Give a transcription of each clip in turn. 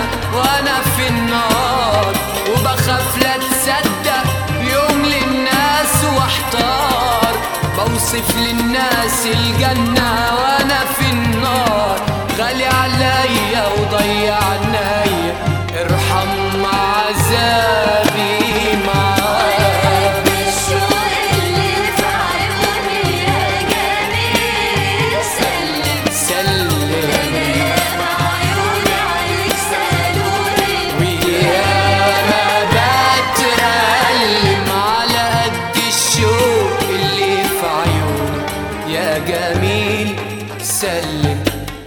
وانا في النار وبخاف لا تصدق يوم للناس واحتار بوصف للناس الجنة وانا في النار غالي عليا وضيع عينيا ارحم عذابي معاك الشوق اللي في عيوني يا جميل سلم سلم انا عيوني عليك سالوني وياما بتألم على قد الشوق اللي في عيوني يا جميل سلم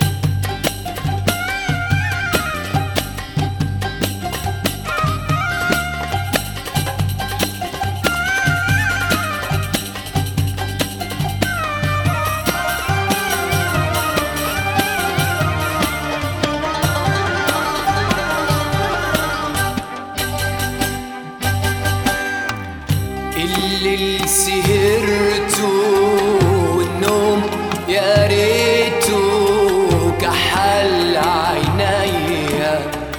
اللي سهرته والنوم يا ريته كحل عينيا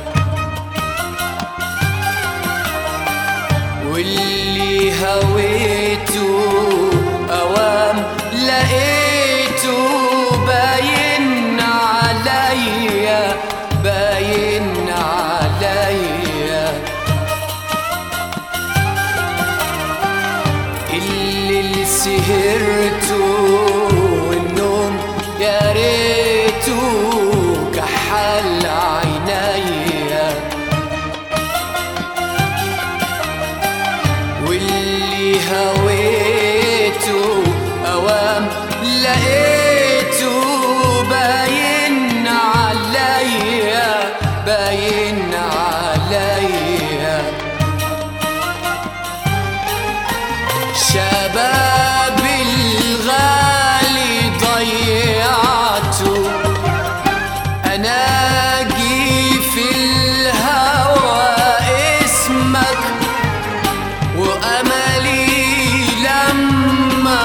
واللي هويته اوام لقيته باين عليا باين عليا اللي سهرته والنوم يا ريته كحل عينيا واللي هويته اوام لقيته باين عليا باين عليا شباب الغالي ضيعته اناجي في الهوى اسمك واملي لما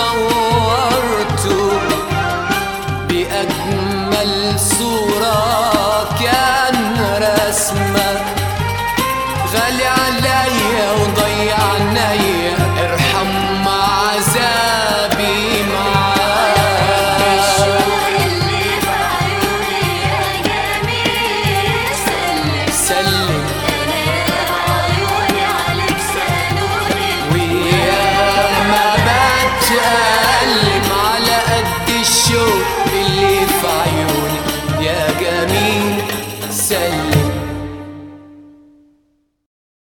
صورته باجمل صوره كان رسمك غالي عليا وضيع عينيا ارحم عذابي معاك الشوق اللي في عيوني يا جميل سلم سلم انا عيوني عليك سالوني وياما بتألم على قد الشوق اللي في عيوني يا جميل سلم